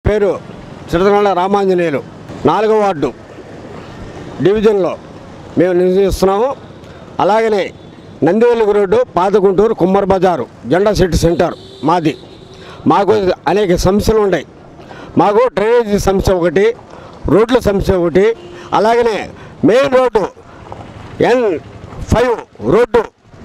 పేరు చిరతనాళ్ళ రామాంజనేయులు నాలుగో వార్డు డివిజన్లో మేము నివసిస్తున్నాము అలాగనే నందివెలుగు రోడ్డు పాతగుంటూరు కుమ్మర్ బజారు జెండా సిటీ సెంటర్ మాది మాకు అనేక సమస్యలు ఉన్నాయి మాకు డ్రైనేజీ సమస్య ఒకటి రోడ్ల సమస్య ఒకటి అలాగనే main road N five road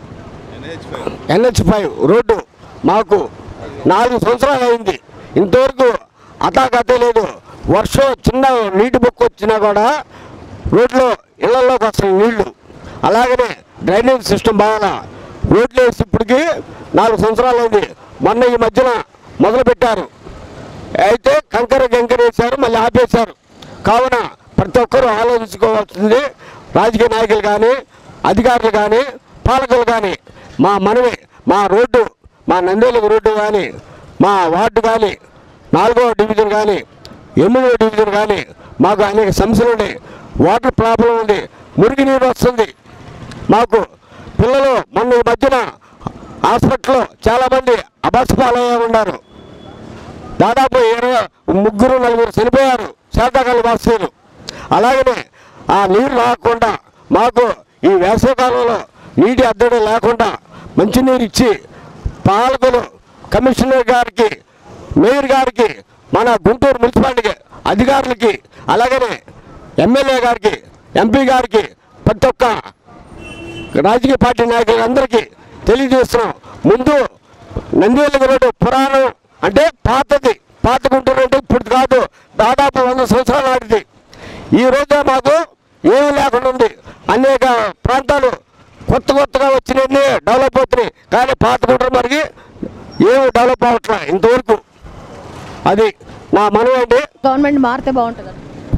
NH five road మాకు నాలుగు సంవత్సరాలు అయింది ఇంతవరకు అతాకతే లేదు వర్షం చిన్న నీటి బొక్కు వచ్చినా కూడా రోడ్లో ఇళ్లలోకి వస్తాయి నీళ్లు అలాగనే డ్రైనేజ్ సిస్టమ్ బాగా రోడ్లు వేసి ఇప్పటికి నాలుగు సంవత్సరాలు అయింది మొన్న ఈ మధ్యన మొదలు పెట్టారు అయితే కంకర గంకర వేశారు మళ్ళీ ఆపేశారు కావున ప్రతి ఒక్కరూ ఆలోచించుకోవాల్సింది రాజకీయ నాయకులు కానీ అధికారులు కానీ పాలకులు కానీ మా మనవి మా రోడ్డు మా నందేలకు రోడ్డు కానీ మా వార్డు కానీ నాలుగో డివిజన్ కానీ ఎనిమిదో డివిజన్ కానీ మాకు అనేక సమస్యలు ఉన్నాయి వాటర్ ప్రాబ్లం ఉంది మురుగునీరు వస్తుంది మాకు పిల్లలు మొన్న ఈ మధ్యన హాస్పిటల్లో చాలామంది అభాసపాలయ్యే ఉన్నారు దాదాపు ఇరవై ముగ్గురు నలుగురు చనిపోయారు శాతకాల వాసులు అలాగనే ఆ నీరు రాకుండా మాకు ఈ వేసవికాలంలో నీటి అద్దడి లేకుండా మంచినీరు ఇచ్చి పాలకులు కమిషనర్ గారికి మేయర్ గారికి మన గుంటూరు మున్సిపాలిటీ అధికారులకి అలాగనే ఎమ్మెల్యే గారికి ఎంపీ గారికి ప్రతి ఒక్క రాజకీయ పార్టీ నాయకులందరికీ తెలియజేస్తున్నాం ముందు నందివేలి రోడ్డు పురాణం అంటే పాతది పాత గుంటూరు అంటే ఇప్పుడు కాదు దాదాపు వంద సంవత్సరాల నాటిది ఈ రోజు మాకు ఏమీ లేకుండా ఉంది అనేక ప్రాంతాలు కొత్త కొత్తగా వచ్చినవి డెవలప్ అవుతున్నాయి కానీ పాత గుంటూరు మరికి ఏమి డెవలప్ అవ్వట్లే ఇంతవరకు అది నా మనవి అండి గవర్నమెంట్ మారితే బాగుంటుంది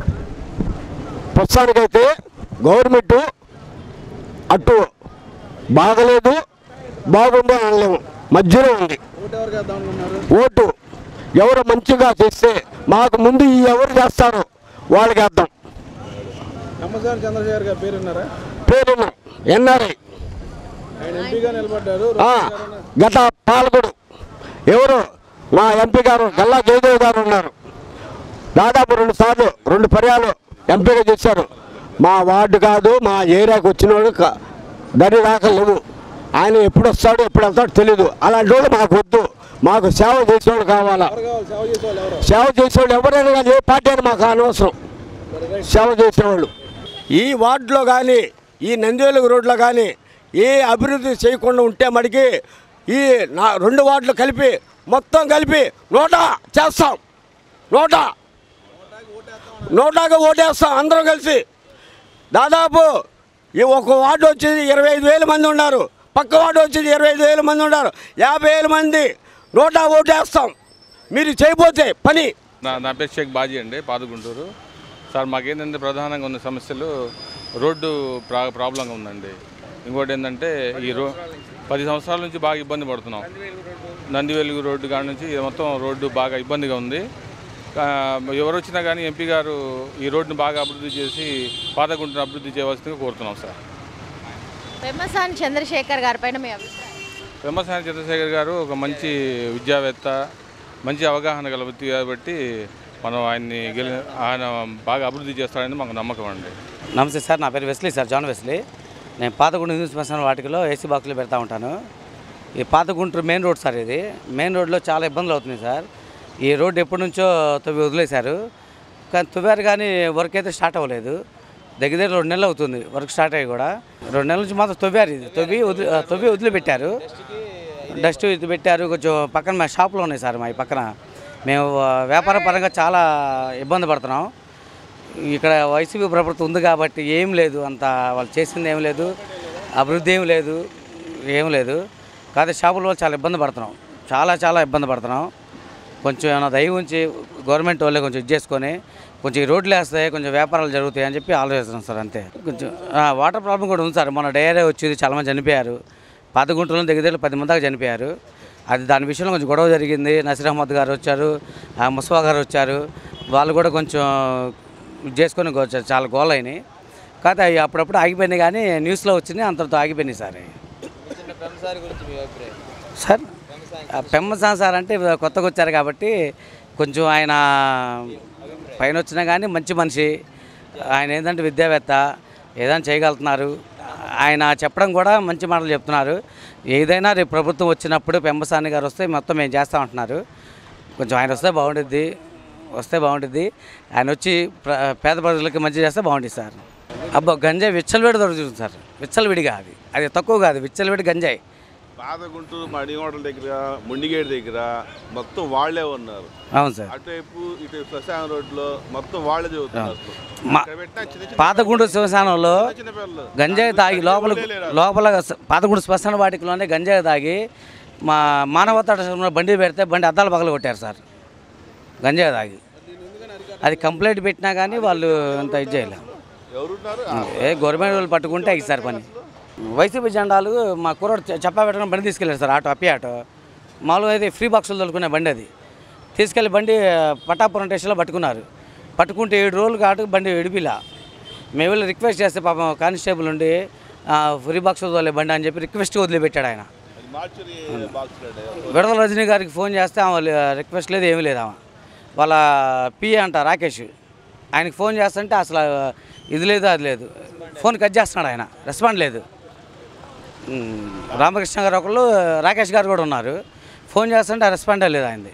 ప్రస్తుతానికైతే గవర్నమెంట్ అటు బాగలేదు బాగుంది అనలేము మధ్యలో ఉంది ఓటు ఎవరు మంచిగా చేస్తే మాకు ముందు ఈ ఎవరు చేస్తారో వాళ్ళకి వేద్దాం అమ్మసారి చంద్రశేఖర్ గారు పేరున్నారా పేరు ఎన్ఆర్ఐ ఆయన ఎంపీగా నిలబడ్డారు ఆ, గత పాలకుడు ఎవరు మా ఎంపీ గారు గల్లా జయదేవ్ గారు ఉన్నారు దాదాపు రెండు సార్లు రెండు పర్యాలు ఎంపీగా చేశారు మా వార్డు కాదు మా ఏరియాకి వచ్చినోడు క- దరి దాకా లేవు ఆయన ఎప్పుడు వస్తాడో ఎప్పుడు వెళ్తాడో తెలియదు అలాంటి వాళ్ళు మాకు వద్దు మాకు సేవ చేసేవాడు కావాలా ఎవరు కావాలి సేవ చేసేవాళ్ళు ఎవరు సేవ చేసేవాళ్ళు ఎవరైనా కానీ ఏ పార్టీ అని మాకు అనవసరం సేవ చేసేవాళ్ళు ఈ వార్డులో కానీ ఈ నందివేలుగు రోడ్లో కానీ ఏ అభివృద్ధి చేయకుండా ఉంటే మడికి ఈ నా రెండు వార్డులు కలిపి మొత్తం కలిపి నోటా చేస్తాం నోటా నోటాగా ఓటేస్తాం అందరం కలిసి దాదాపు ఈ ఒక వార్డు వచ్చేది ఇరవై ఐదు వేల మంది ఉన్నారు పక్క వార్డు వచ్చేది ఇరవై ఐదు వేల మంది ఉన్నారు యాభై వేల మంది నోటా ఓటేస్తాం మీరు చేయబోతే పని నా నా పేరు షేక్ బాజీ అండి పాదగుంటూరు సార్ మాకేంటంటే ప్రధానంగా ఉన్న సమస్యలు రోడ్డు ప్రా ప్రాబ్లంగా ఉందండి ఇంకోటి ఏంటంటే ఈ రో పది సంవత్సరాల నుంచి బాగా ఇబ్బంది పడుతున్నాం నందివెలుగు రోడ్డు కాడ నుంచి ఇది మొత్తం రోడ్డు బాగా ఇబ్బందిగా ఉంది ఆ, ఎవరు వచ్చినా కానీ ఎంపీ గారు ఈ రోడ్డును బాగా అభివృద్ధి చేసి పాతగుంటను అభివృద్ధి చేయవలసిందిగా కోరుతున్నాం సార్ పెమ్మసాని చంద్రశేఖర్ గారి పైన మీ అభిప్రాయం పెమ్మసాని చంద్రశేఖర్ గారు ఒక మంచి విద్యావేత్త మంచి అవగాహన గల వ్యక్తి కాబట్టి మనం ఆయన్ని గెలి ఆయన బాగా అభివృద్ధి చేస్తాడని మాకు నమ్మకం అండి నమస్తే సార్ నా పేరు వెస్లీ సార్ జాన్ వెస్లీ నేను పాతగుంట న్యూస్ శ్మశాన వాటికలో ఏసీ బాక్స్లో పెడతా ఉంటాను ఈ పాతగుంటూరు మెయిన్ రోడ్ సార్ ఇది మెయిన్ రోడ్లో చాలా ఇబ్బందులు అవుతున్నాయి సార్ ఈ రోడ్డు ఎప్పటి నుంచో తవ్వి వదిలేశారు కానీ తువ్వారు కానీ వర్క్ అయితే స్టార్ట్ అవ్వలేదు దగ్గర దగ్గర రెండు నెలలు అవుతుంది వర్క్ స్టార్ట్ అయ్యి కూడా రెండు నెలల నుంచి మాత్రం తవ్వారు ఇది తవ్వి వదిలి తవ్వి వదిలిపెట్టారు డస్ట్ ఇది పెట్టారు కొంచెం పక్కన మా షాపులో ఉన్నాయి సార్ మా ఈ పక్కన మేము ఆ, వ్యాపార పరంగా చాలా ఇబ్బంది పడుతున్నాం ఇక్కడ వైసీపీ ప్రభుత్వం ఉంది కాబట్టి ఏం లేదు అంత వాళ్ళు చేసింది ఏం లేదు అభివృద్ధి ఏం లేదు ఏం లేదు కాకపోతే షాపుల వాళ్ళు చాలా ఇబ్బంది పడుతున్నాం చాలా చాలా ఇబ్బంది పడుతున్నాం కొంచెం ఏమైనా దయ ఉంచి గవర్నమెంట్ వాళ్ళే కొంచెం ఇది చేసుకొని కొంచెం ఈ రోడ్లు వేస్తాయి కొంచెం వ్యాపారాలు జరుగుతాయి అని చెప్పి ఆలోచిస్తున్నాం సార్ అంతే కొంచెం ఆ, వాటర్ ప్రాబ్లం కూడా ఉంది సార్ మొన్న డయేరియా వచ్చేది చాలామంది చనిపోయారు పాత గుంటలో దగ్గర దగ్గర పది మంది దాకా చనిపోయారు అది దాని విషయంలో కొంచెం గొడవ జరిగింది నసీర్ అహ్మద్ గారు వచ్చారు ఆ, ముస్వా గారు వచ్చారు వాళ్ళు కూడా కొంచెం ఇది చేసుకొని వచ్చారు చాలా గోల్ అయినాయి కాకపోతే అవి అప్పుడప్పుడు ఆగిపోయినాయి కానీ న్యూస్లో వచ్చినాయి అంతటితో ఆగిపోయినాయి సార్ అవి. సార్ ఆ పెమ్మసాన్ సార్ అంటే కొత్తగా వచ్చారు కాబట్టి కొంచెం ఆయన పైన వచ్చినా కానీ మంచి మనిషి ఆయన ఏంటంటే విద్యావేత్త ఏదైనా చేయగలుగుతున్నారు ఆయన చెప్పడం కూడా మంచి మాటలు చెప్తున్నారు ఏదైనా రేపు ప్రభుత్వం వచ్చినప్పుడు పెంబసాని గారు వస్తే మొత్తం మేము చేస్తామంటున్నారు కొంచెం ఆయన వస్తే బాగుంటుంది వస్తే బాగుంటుంది ఆయన వచ్చి ప్ర- పేద ప్రజలకి మంచి చేస్తే బాగుంటుంది సార్ అబ్బా గంజాయి విచ్చలవిడి దొరుకుతుంది సార్ విచ్చలవిడిగా అది అది తక్కువ కాదు విచ్చలవిడి గంజాయి పాత గుంటూరు మడి హోటల్ దగ్గర ముండిగేట్ దగ్గర మొత్తం వాళ్ళే ఉన్నారు అవును సార్ అటువైపు ఇటు శ్మశాన రోడ్లో మొత్తం వాళ్ళే చదువుతున్నారు మా అక్కడ పెట్టిన చిన్న చిన్న పాతగుండు శివశానంలో చిన్న పిల్లలు గంజాయి తాగి లోపల లోపల స- పాతగుండు శ్మశాన వాటికలోనే గంజాయి తాగి మా మానవతా బండి పెడితే బండి అద్దాలు పగల కొట్టారు సార్ గంజాయి తాగి అది కంప్లైంట్ పెట్టినా కానీ వాళ్ళు అంత ఇది చేయలేం ఎవరున్నారు ఏ గవర్నమెంట్ వాళ్ళు పట్టుకుంటే అయ్యి సార్ పని వైసీపీ జెండాలు మా కుర్రోడు చె- చెప్పా పెట్టడం బండి తీసుకెళ్ళారు సార్ ఆటో అప్పి ఆటో మామూలుగా అయితే ఫ్రీ బాక్సులు తొలుకునే బండి అది తీసుకెళ్ళి బండి పట్టాపురం స్టేషన్లో పట్టుకున్నారు పట్టుకుంటే ఏడు రోజులు కాటు బండి విడిపిలా మేము వెళ్ళి రిక్వెస్ట్ చేస్తే పాపం కానిస్టేబుల్ ఉండి ఆ, ఫ్రీ బాక్స్ తోలే బండి అని చెప్పి రిక్వెస్ట్ వదిలిపెట్టాడు ఆయన అది mortuary box ready Vidadala Rajini గారికి ఫోన్ చేస్తే ఆమె రిక్వెస్ట్ లేదు ఏమీ లేదు ఆమె వాళ్ళ పిఏ అంట రాకేష్ ఆయనకి ఫోన్ చేస్తుంటే అసలు ఇది లేదు అది లేదు ఫోన్ కట్ చేస్తున్నాడు ఆయన రెస్పాండ్ లేదు ఉమ్, రామకృష్ణ గారు ఒకళ్ళు రాకేష్ గారు కూడా ఉన్నారు ఫోన్ చేస్తుంటే ఆ రెస్పాండే లేదు ఆయనది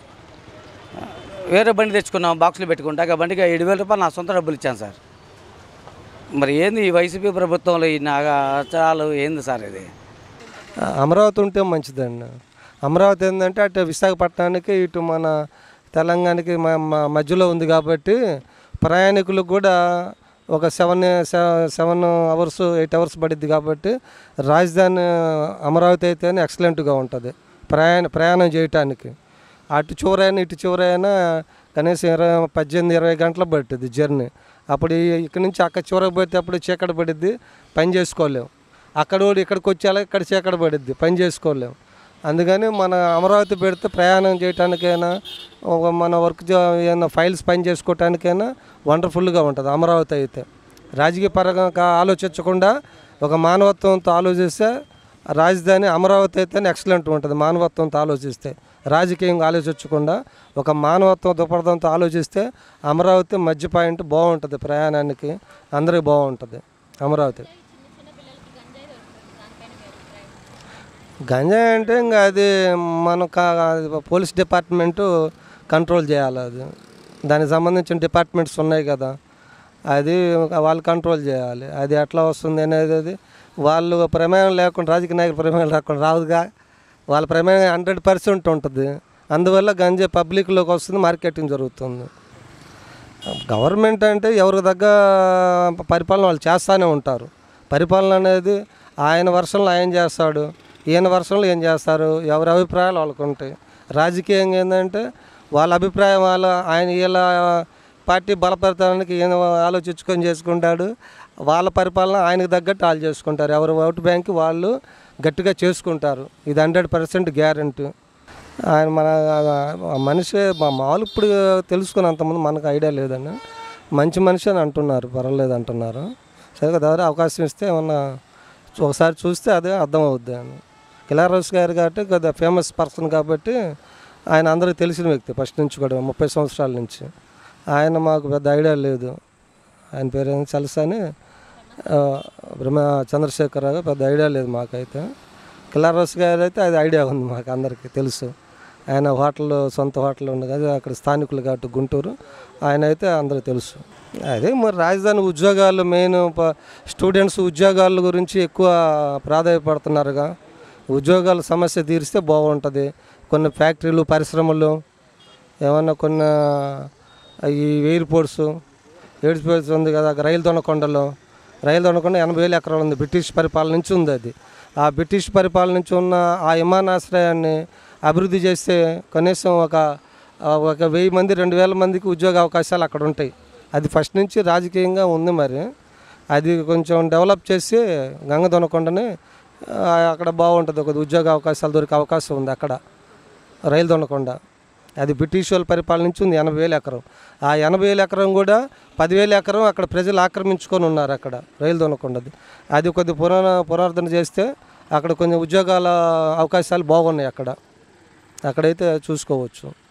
వేరే బండి తెచ్చుకున్నాం బాక్సులు పెట్టుకుంటే ఆ బండికి ఏడు వేల రూపాయలు నా సొంత డబ్బులు ఇచ్చాను సార్ మరి ఏంది ఈ వైసీపీ ప్రభుత్వంలో ఈ నాగాచారాలు ఏంది సార్ ఇది అమరావతి ఉంటే మంచిదండి అమరావతి ఏంటంటే అటు విశాఖపట్నానికి ఇటు మన తెలంగాణకి మ- మ- మధ్యలో ఉంది కాబట్టి ప్రయాణికులకు కూడా ఒక seven seven hours eight hours పడుద్ది కాబట్టి రాజధాని అమరావతి అయితేనే ఎక్సలెంట్గా ఉంటుంది ప్రయాణ ప్రయాణం చేయటానికి అటు చివరైనా ఇటు చివరైనా కనీసం ఇరవై పద్దెనిమిది ఇరవై గంటలు పడుతుంది జర్నీ అప్పుడు ఈ- ఇక్కడి నుంచి అక్కడ చివరికి పోతే అప్పుడు చీకటి పడుద్ది పని చేసుకోలేము అక్కడ కూడా ఇక్కడికి వచ్చేలా ఇక్కడ చీకటి పడుద్ది పని చేసుకోలేము అందుకని మన అమరావతి పెడితే ప్రయాణం చేయడానికైనా ఒక మన వర్క్ చే- ఏమైనా ఫైల్స్ పని చేసుకోవటానికైనా వండర్ఫుల్గా ఉంటుంది అమరావతి అయితే రాజకీయ పరంగా కా- ఆలోచించకుండా ఒక మానవత్వంతో ఆలోచిస్తే రాజధాని అమరావతి అయితేనే ఎక్సలెంట్ ఉంటుంది మానవత్వంతో ఆలోచిస్తే రాజకీయంగా ఆలోచించకుండా ఒక మానవత్వం దృక్పథంతో ఆలోచిస్తే అమరావతి మధ్య పాయింట్ బాగుంటుంది ప్రయాణానికి అందరికి బాగుంటుంది అమరావతి గంజాయి అంటే ఇంకా అది మన కా- పోలీస్ డిపార్ట్మెంటు కంట్రోల్ చేయాలి అది దానికి సంబంధించిన డిపార్ట్మెంట్స్ ఉన్నాయి కదా అది వాళ్ళు కంట్రోల్ చేయాలి అది ఎట్లా వస్తుంది అనేది అది వాళ్ళు ప్రమేయం లేకుండా రాజకీయ నాయకుల ప్రమేయం లేకుండా రాదుగా వాళ్ళ ప్రమేయం హండ్రెడ్ పర్సెంట్ ఉంటుంది అందువల్ల గంజాయి పబ్లిక్లోకి వస్తుంది మార్కెటింగ్ జరుగుతుంది గవర్నమెంట్ అంటే ఎవరి దగ్గర పరిపాలన వాళ్ళు చేస్తూనే ఉంటారు పరిపాలన అనేది ఆయన వర్షంలో ఆయన చేస్తాడు ఈయన వర్షంలో ఏం చేస్తారు ఎవరి అభిప్రాయాలు వాళ్ళకు ఉంటాయి రాజకీయంగా ఏంటంటే వాళ్ళ అభిప్రాయం వాళ్ళ ఆయన వీళ్ళ పార్టీ బలపడతానికి ఈయన ఆలోచించుకొని చేసుకుంటాడు వాళ్ళ పరిపాలన ఆయనకు తగ్గట్టు వాళ్ళు చేసుకుంటారు ఎవరి ఓటు బ్యాంక్ వాళ్ళు గట్టిగా చేసుకుంటారు ఇది హండ్రెడ్ పర్సెంట్ గ్యారంటీ ఆయన మన ఆ మనిషి మా మామూలు ఇప్పుడు తెలుసుకున్నంతమంది మనకు ఐడియా లేదండి మంచి మనిషి అని అంటున్నారు పర్వాలేదు అంటున్నారు సరే కదా అవకాశం ఇస్తే ఏమన్నా ఒకసారి చూస్తే అదే అర్థమవుద్ది అని కిలారోస్ గారు కాబట్టి కొద్దిగా ఫేమస్ పర్సన్ కాబట్టి ఆయన అందరికీ తెలిసిన వ్యక్తి ఫస్ట్ నుంచి కూడా ముప్పై సంవత్సరాల నుంచి ఆయన మాకు పెద్ద ఐడియా లేదు ఆయన పేరు ఏం తెలుసా అని ఆ, బ్రహ్మ చంద్రశేఖరరావు పెద్ద ఐడియా లేదు మాకైతే కిలారోస్ గారు అయితే అది ఐడియా ఉంది మాకు అందరికీ తెలుసు ఆయన హోటల్ సొంత హోటల్ ఉంది కదా అక్కడ స్థానికులు కాబట్టి గుంటూరు ఆయన అయితే అందరికీ తెలుసు అదే మరి రాజధాని ఉద్యోగాలు మెయిన్ ప- స్టూడెంట్స్ ఉద్యోగాల గురించి ఎక్కువ ప్రాధాన్యపడుతున్నారుగా ఉద్యోగాల సమస్య తీరిస్తే బాగుంటుంది కొన్ని ఫ్యాక్టరీలు పరిశ్రమలు ఏమన్నా కొన్ని ఈ ఎయిర్పోర్ట్స్ ఎయిర్పోర్ట్స్ ఉంది కదా రైలు దొనకొండలో రైలు దొనకొండ ఎనభై వేల ఎకరాలు ఉంది బ్రిటిష్ పరిపాలన నుంచి ఉంది అది ఆ బ్రిటిష్ పరిపాలన నుంచి ఉన్న ఆ విమానాశ్రయాన్ని అభివృద్ధి చేస్తే కనీసం ఒక ఆ, ఒక వెయ్యి మంది రెండు వేల మందికి ఉద్యోగ అవకాశాలు అక్కడ ఉంటాయి అది ఫస్ట్ నుంచి రాజకీయంగా ఉంది మరి అది కొంచెం డెవలప్ చేసి గంగ దొనకొండని ఆ, అక్కడ బాగుంటుంది ఒక ఉద్యోగ అవకాశాలు దొరికే అవకాశం ఉంది అక్కడ రైలు దొండకొండ అది బ్రిటిష్ వాళ్ళ పరిపాలన నుంచి ఉంది ఎనభై వేల ఎకరం ఆ ఎనభై వేల ఎకరం కూడా పదివేల ఎకరం అక్కడ ప్రజలు ఆక్రమించుకొని ఉన్నారు అక్కడ రైలు దొనకొండది అది కొద్ది పునర్ పునరుద్ధరణ చేస్తే అక్కడ కొంచెం ఉద్యోగాల అవకాశాలు బాగున్నాయి అక్కడ అక్కడైతే చూసుకోవచ్చు